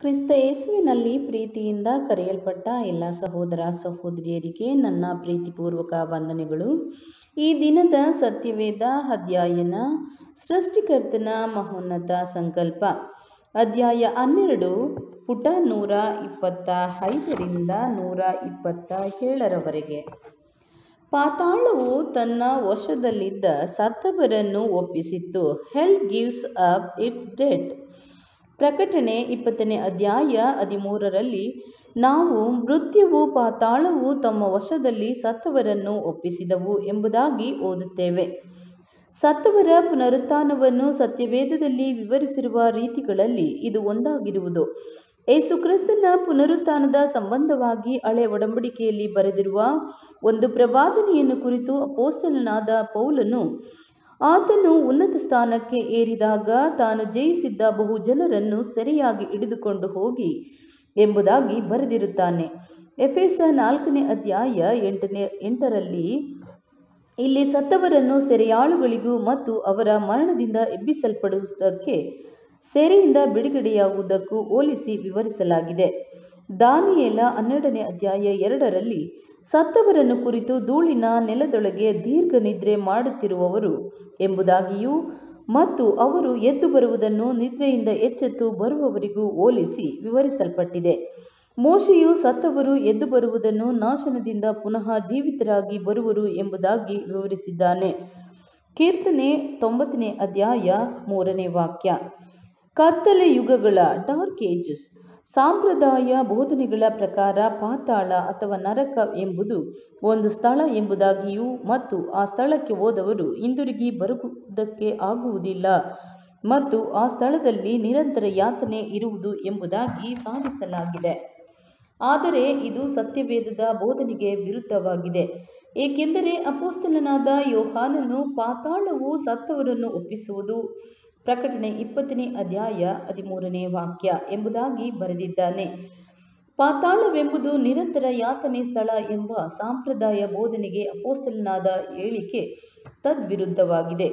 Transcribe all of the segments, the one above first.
ಕ್ರಿಸ್ತ ಯೇಸುವಿನಲ್ಲಿ ಪ್ರೀತಿಯಿಂದ ಕರೆಯಲ್ಪಟ್ಟ ಎಲ್ಲ ಸಹೋದರ ಸಹೋದರಿಯರಿಗೆ ನನ್ನ ಪ್ರೀತಿಪೂರ್ವಕ ವಂದನೆಗಳು ಈ ದಿನದ ಸತ್ಯವೇದ ಅಧ್ಯಯನ ಸೃಷ್ಟಿಕರ್ತನ ಮಹೋನ್ನತ ಸಂಕಲ್ಪ ಅಧ್ಯಾಯ ಹನ್ನೆರಡು ಪುಟ ನೂರ ಇಪ್ಪತ್ತ ಐದರಿಂದ ನೂರ ಇಪ್ಪತ್ತ ಏಳರವರೆಗೆ ಪಾತಾಳವು ತನ್ನ ವಶದಲ್ಲಿದ್ದ ಸತ್ತವರನ್ನು ಒಪ್ಪಿಸಿತ್ತು hell gives up its dead ಪ್ರಕಟಣೆ ಇಪ್ಪತ್ತನೇ ಅಧ್ಯಾಯ ಹದಿಮೂರರಲ್ಲಿ ನಾವು ಮೃತ್ಯುವು ಪಾತಾಳವು ತಮ್ಮ ವಶದಲ್ಲಿ ಸತ್ತವರನ್ನು ಒಪ್ಪಿಸಿದವು ಎಂಬುದಾಗಿ ಓದುತ್ತೇವೆ ಸತ್ತವರ ಪುನರುತ್ಥಾನವನ್ನು ಸತ್ಯವೇದದಲ್ಲಿ ವಿವರಿಸಿರುವ ರೀತಿಗಳಲ್ಲಿ ಇದು ಒಂದಾಗಿರುವುದು ಯೇಸುಕ್ರಿಸ್ತನ ಪುನರುತ್ಥಾನದ ಸಂಬಂಧವಾಗಿ ಹಳೆ ಒಡಂಬಡಿಕೆಯಲ್ಲಿ ಬರೆದಿರುವ ಒಂದು ಪ್ರವಾದನೆಯನ್ನು ಕುರಿತು ಅಪೋಸ್ತಲನಾದ ಪೌಲನು ಆತನು ಉನ್ನತ ಸ್ಥಾನಕ್ಕೆ ಏರಿದಾಗ ತಾನು ಜಯಿಸಿದ್ದ ಬಹು ಜನರನ್ನು ಸೆರೆಯಾಗಿ ಹಿಡಿದುಕೊಂಡು ಹೋಗಿ ಎಂಬುದಾಗಿ ಬರೆದಿರುತ್ತಾನೆ ಎಫೆಸ ನಾಲ್ಕನೇ ಅಧ್ಯಾಯ ಎಂಟನೇ ಎಂಟರಲ್ಲಿ ಇಲ್ಲಿ ಸತ್ತವರನ್ನು ಸೆರೆಯಾಳುಗಳಿಗೂ ಮತ್ತು ಅವರ ಮರಣದಿಂದ ಎಬ್ಬಿಸಲ್ಪಡುವುದಕ್ಕೆ ಸೆರೆಯಿಂದ ಬಿಡುಗಡೆಯಾಗುವುದಕ್ಕೂ ಹೋಲಿಸಿ ವಿವರಿಸಲಾಗಿದೆ ದಾನಿಯೇಲ ಹನ್ನೆರಡನೇ ಅಧ್ಯಾಯ ಎರಡರಲ್ಲಿ ಸತ್ತವರನ್ನು ಕುರಿತು ಧೂಳಿನ ನೆಲದೊಳಗೆ ದೀರ್ಘ ನಿದ್ರೆ ಮಾಡುತ್ತಿರುವವರು ಎಂಬುದಾಗಿಯೂ ಮತ್ತು ಅವರು ಎದ್ದು ಬರುವುದನ್ನು ನಿದ್ರೆಯಿಂದ ಎಚ್ಚೆತ್ತು ಬರುವವರಿಗೂ ಹೋಲಿಸಿ ವಿವರಿಸಲ್ಪಟ್ಟಿದೆ ಮೋಶೆಯು ಸತ್ತವರು ಎದ್ದು ಬರುವುದನ್ನು ನಾಶನದಿಂದ ಪುನಃ ಜೀವಿತರಾಗಿ ಬರುವರು ಎಂಬುದಾಗಿ ವಿವರಿಸಿದ್ದಾನೆ ಕೀರ್ತನೆ ತೊಂಬತ್ತನೇ ಅಧ್ಯಾಯ ಮೂರನೇ ವಾಕ್ಯ ಕತ್ತಲೆ ಯುಗಗಳ ಡಾರ್ಕ್ ಏಜಸ್ ಸಾಂಪ್ರದಾಯ ಬೋಧನೆಗಳ ಪ್ರಕಾರ ಪಾತಾಳ ಅಥವಾ ನರಕ ಎಂಬುದು ಒಂದು ಸ್ಥಳ ಎಂಬುದಾಗಿಯೂ ಮತ್ತು ಆ ಸ್ಥಳಕ್ಕೆ ಹೋದವರು ಹಿಂದಿರುಗಿ ಬರುವುದಕ್ಕೆ ಆಗುವುದಿಲ್ಲ ಮತ್ತು ಆ ಸ್ಥಳದಲ್ಲಿ ನಿರಂತರ ಯಾತನೆ ಇರುವುದು ಎಂಬುದಾಗಿ ಸಾಧಿಸಲಾಗಿದೆ ಆದರೆ ಇದು ಸತ್ಯವೇದದ ಬೋಧನೆಗೆ ವಿರುದ್ಧವಾಗಿದೆ ಏಕೆಂದರೆ ಅಪೋಸ್ತಲನಾದ ಯೋಹಾನನು ಪಾತಾಳವು ಸತ್ತವರನ್ನು ಒಪ್ಪಿಸುವುದು ಪ್ರಕಟಣೆ ಇಪ್ಪತ್ತನೇ ಅಧ್ಯಾಯ ಹದಿಮೂರನೇ ವಾಕ್ಯ ಎಂಬುದಾಗಿ ಬರೆದಿದ್ದಾನೆ ಪಾತಾಳವೆಂಬುದು ನಿರಂತರ ಯಾತನೆ ಸ್ಥಳ ಎಂಬ ಸಾಂಪ್ರದಾಯ ಬೋಧನೆಗೆ ಅಪೋಸ್ತಲನಾದ ಹೇಳಿಕೆ ತದ್ವಿರುದ್ಧವಾಗಿದೆ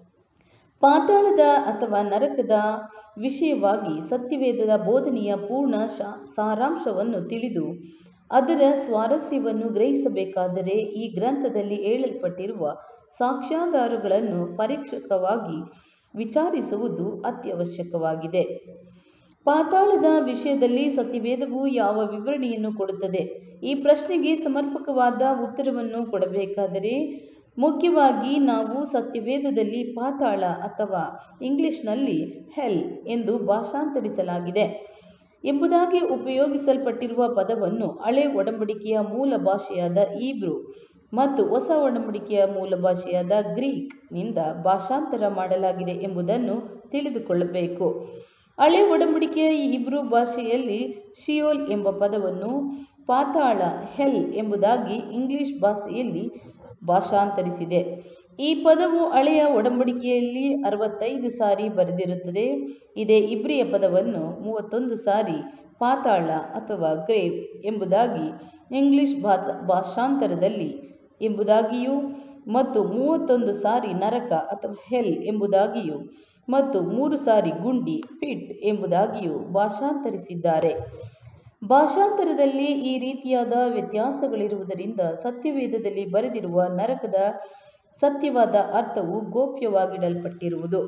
ಪಾತಾಳದ ಅಥವಾ ನರಕದ ವಿಷಯವಾಗಿ ಸತ್ಯವೇದದ ಬೋಧನೆಯ ಪೂರ್ಣ ಸಾರಾಂಶವನ್ನು ತಿಳಿದು ಅದರ ಸ್ವಾರಸ್ಯವನ್ನು ಗ್ರಹಿಸಬೇಕಾದರೆ ಈ ಗ್ರಂಥದಲ್ಲಿ ಹೇಳಲ್ಪಟ್ಟಿರುವ ಸಾಕ್ಷ್ಯಾಧಾರಗಳನ್ನು ಪರೀಕ್ಷಕವಾಗಿ ವಿಚಾರಿಸುವುದು ಅತ್ಯವಶ್ಯಕವಾಗಿದೆ ಪಾತಾಳದ ವಿಷಯದಲ್ಲಿ ಸತ್ಯವೇದವು ಯಾವ ವಿವರಣೆಯನ್ನು ಕೊಡುತ್ತದೆ ಈ ಪ್ರಶ್ನೆಗೆ ಸಮರ್ಪಕವಾದ ಉತ್ತರವನ್ನು ಕೊಡಬೇಕಾದರೆ ಮುಖ್ಯವಾಗಿ ನಾವು ಸತ್ಯವೇದದಲ್ಲಿ ಪಾತಾಳ ಅಥವಾ ಇಂಗ್ಲಿಷ್ನಲ್ಲಿ ಹೆಲ್ ಎಂದು ಭಾಷಾಂತರಿಸಲಾಗಿದೆ ಎಂಬುದಾಗಿ ಉಪಯೋಗಿಸಲ್ಪಟ್ಟಿರುವ ಪದವನ್ನು ಹಳೆ ಒಡಂಬಡಿಕೆಯ ಮೂಲ ಭಾಷೆಯಾದ ಈಬ್ರು ಮತ್ತು ಹೊಸ ಒಡಂಬಡಿಕೆಯ ಮೂಲ ಭಾಷೆಯಾದ ಗ್ರೀಕ್ನಿಂದ ಭಾಷಾಂತರ ಮಾಡಲಾಗಿದೆ ಎಂಬುದನ್ನು ತಿಳಿದುಕೊಳ್ಳಬೇಕು ಹಳೆ ಒಡಂಬಡಿಕೆಯ ಇಬ್ರು ಭಾಷೆಯಲ್ಲಿ ಶಿಯೋಲ್ ಎಂಬ ಪದವನ್ನು ಪಾತಾಳ ಹೆಲ್ ಎಂಬುದಾಗಿ ಇಂಗ್ಲಿಷ್ ಭಾಷೆಯಲ್ಲಿ ಭಾಷಾಂತರಿಸಿದೆ ಈ ಪದವು ಹಳೆಯ ಒಡಂಬಡಿಕೆಯಲ್ಲಿ ಅರವತ್ತೈದು ಸಾರಿ ಬರೆದಿರುತ್ತದೆ ಇದೇ ಇಬ್ರಿಯ ಪದವನ್ನು ಮೂವತ್ತೊಂದು ಸಾರಿ ಪಾತಾಳ ಅಥವಾ ಗ್ರೇವ್ ಎಂಬುದಾಗಿ ಇಂಗ್ಲಿಷ್ ಭಾಷಾಂತರದಲ್ಲಿ ಎಂಬುದಾಗಿಯೂ ಮತ್ತು ಮೂವತ್ತೊಂದು ಸಾರಿ ನರಕ ಅಥವಾ ಹೆಲ್ ಎಂಬುದಾಗಿಯೂ ಮತ್ತು ಮೂರು ಸಾರಿ ಗುಂಡಿ ಪಿಟ್ ಎಂಬುದಾಗಿಯೂ ಭಾಷಾಂತರಿಸಿದ್ದಾರೆ ಭಾಷಾಂತರದಲ್ಲಿ ಈ ರೀತಿಯಾದ ವ್ಯತ್ಯಾಸಗಳಿರುವುದರಿಂದ ಸತ್ಯವೇದದಲ್ಲಿ ಬರೆದಿರುವ ನರಕದ ಸತ್ಯವಾದ ಅರ್ಥವು ಗೋಪ್ಯವಾಗಿಡಲ್ಪಟ್ಟಿರುವುದು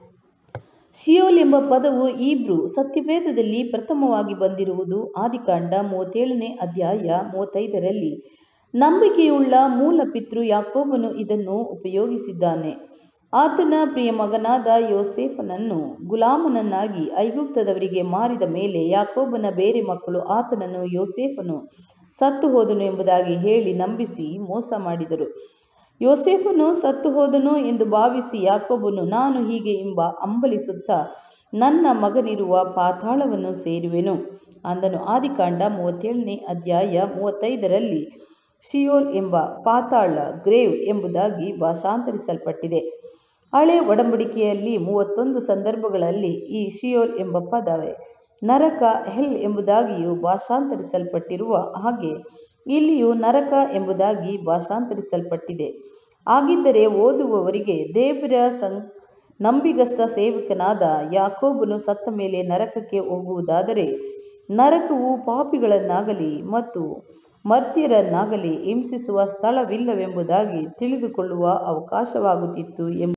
ಶಿಯೋಲ್ ಎಂಬ ಪದವು ಈಬ್ರು ಸತ್ಯವೇದದಲ್ಲಿ ಪ್ರಥಮವಾಗಿ ಬಂದಿರುವುದು ಆದಿಕಾಂಡ ಮೂವತ್ತೇಳನೇ ಅಧ್ಯಾಯ ಮೂವತ್ತೈದರಲ್ಲಿ ನಂಬಿಕೆಯುಳ್ಳ ಮೂಲ ಪಿತೃ ಯಾಕೋಬನು ಇದನ್ನು ಉಪಯೋಗಿಸಿದ್ದಾನೆ ಆತನ ಪ್ರಿಯ ಮಗನಾದ ಯೋಸೇಫನನ್ನು ಗುಲಾಮನನ್ನಾಗಿ ಐಗುಪ್ತದವರಿಗೆ ಮಾರಿದ ಮೇಲೆ ಯಾಕೋಬನ ಬೇರೆ ಮಕ್ಕಳು ಆತನನ್ನು ಯೋಸೇಫನು ಸತ್ತು ಹೋದನು ಎಂಬುದಾಗಿ ಹೇಳಿ ನಂಬಿಸಿ ಮೋಸ ಮಾಡಿದರು ಯೋಸೇಫನು ಸತ್ತು ಹೋದನು ಎಂದು ಭಾವಿಸಿ ಯಾಕೋಬನು ನಾನು ಹೀಗೆ ಎಂಬ ಅಂಬಲಿಸುತ್ತಾ ನನ್ನ ಮಗನಿರುವ ಪಾತಾಳವನ್ನು ಸೇರುವೆನು ಅಂದನು ಆದಿಕಾಂಡ ಮೂವತ್ತೇಳನೇ ಅಧ್ಯಾಯ ಮೂವತ್ತೈದರಲ್ಲಿ ಶಿಯೋಲ್ ಎಂಬ ಪಾತಾಳ ಗ್ರೇವ್ ಎಂಬುದಾಗಿ ಭಾಷಾಂತರಿಸಲ್ಪಟ್ಟಿದೆ ಹಳೆ ಒಡಂಬಡಿಕೆಯಲ್ಲಿ ಮೂವತ್ತೊಂದು ಸಂದರ್ಭಗಳಲ್ಲಿ ಈ ಶಿಯೋಲ್ ಎಂಬ ಪದವೇ ನರಕ ಹೆಲ್ ಎಂಬುದಾಗಿಯೂ ಭಾಷಾಂತರಿಸಲ್ಪಟ್ಟಿರುವ ಹಾಗೆ ಇಲ್ಲಿಯೂ ನರಕ ಎಂಬುದಾಗಿ ಭಾಷಾಂತರಿಸಲ್ಪಟ್ಟಿದೆ ಹಾಗಿದ್ದರೆ ಓದುವವರಿಗೆ ದೇವರ ಸಂ ನಂಬಿಗಸ್ತ ಸೇವಕನಾದ ಯಾಕೋಬನು ಸತ್ತ ಮೇಲೆ ನರಕಕ್ಕೆ ಹೋಗುವುದಾದರೆ ನರಕವು ಪಾಪಿಗಳನ್ನಾಗಲಿ ಮತ್ತು ಮರ್ತ್ಯರನ್ನಾಗಲಿ ಹಿಂಸಿಸುವ ಸ್ಥಳವಿಲ್ಲವೆಂಬುದಾಗಿ ತಿಳಿದುಕೊಳ್ಳುವ ಅವಕಾಶವಾಗುತ್ತಿತ್ತು ಎಂಬ